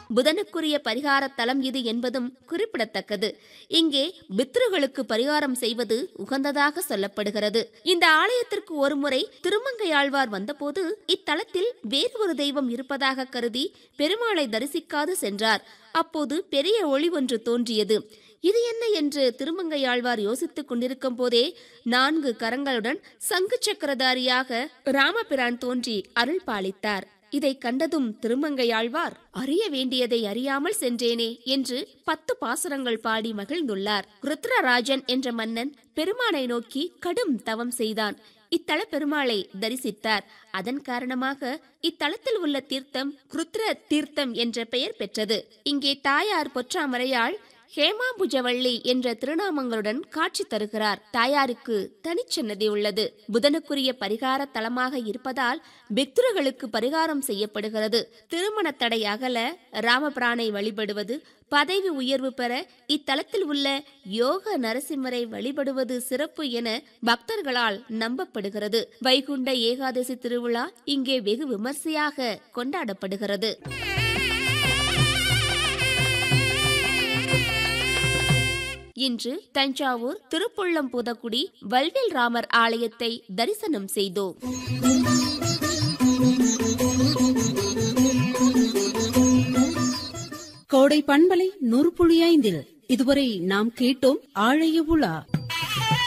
புதனுக்குரிய பரிகார தலம் இது என்பதும் குறிப்பிடத்தக்கது இங்கே பித்ருகளுக்கு பரிகாரம் செய்வது உகந்ததாக சொல்லப்படுகிறது இந்த ஆலயத்திற்கு ஒருமுறை திருமங்கையாழ்வார் வந்தபோது இத்தலத்தில் வேறு ஒரு தெய்வம் இருப்பதாக கருதி பெருமாளை தரிசிக்காது சென்றார் அப்போது பெரிய ஒளி ஒன்று தோன்றியது இது என்ன என்று திருமங்கையாழ்வார் யோசித்துக் கொண்டிருக்கும் போதே நான்கு கரங்களுடன் சங்கு சக்கரதாரியாக ராமபிரான் தோன்றி அருள் பாலித்தார் இதை கண்டதும் திருமங்கையாழ்வார் அறிய வேண்டியதை அறியாமல் சென்றேனே என்று பத்து பாசுரங்கள் பாடி மகிழ்ந்துள்ளார் ருத்ரராஜன் என்ற மன்னன் பெருமானை நோக்கி கடும் தவம் செய்தான் இத்தல பெருமாளை தரிசித்தார் அதன் காரணமாக இத்தலத்தில் உள்ள தீர்த்தம் ருத்ர தீர்த்தம் என்ற பெயர் பெற்றது இங்கே தாயார் பொற்றாமரையாள் ஹேமாபுஜவள்ளி என்ற திருநாமங்களுடன் காட்சி தருகிறார் தாயாருக்கு தனிச்சன்னதி உள்ளது புதனுக்குரிய பரிகார தலமாக இருப்பதால் பிக்துர்களுக்கு பரிகாரம் செய்யப்படுகிறது திருமண தடை அகல ராமபிரானை வழிபடுவது பதவி உயர்வு பெற இத்தலத்தில் உள்ள யோக நரசிம்மரை வழிபடுவது சிறப்பு என பக்தர்களால் நம்பப்படுகிறது வைகுண்ட ஏகாதசி திருவிழா இங்கே வெகு விமர்சையாக கொண்டாடப்படுகிறது இன்று தஞ்சாவூர் திருப்புள்ளம் புதக்குடி வல்வில் ராமர் ஆலயத்தை தரிசனம் செய்தோம் கோடை பண்பலை நூறு புள்ளி ஐந்தில் இதுவரை நாம் கேட்டோம் ஆழைய உலா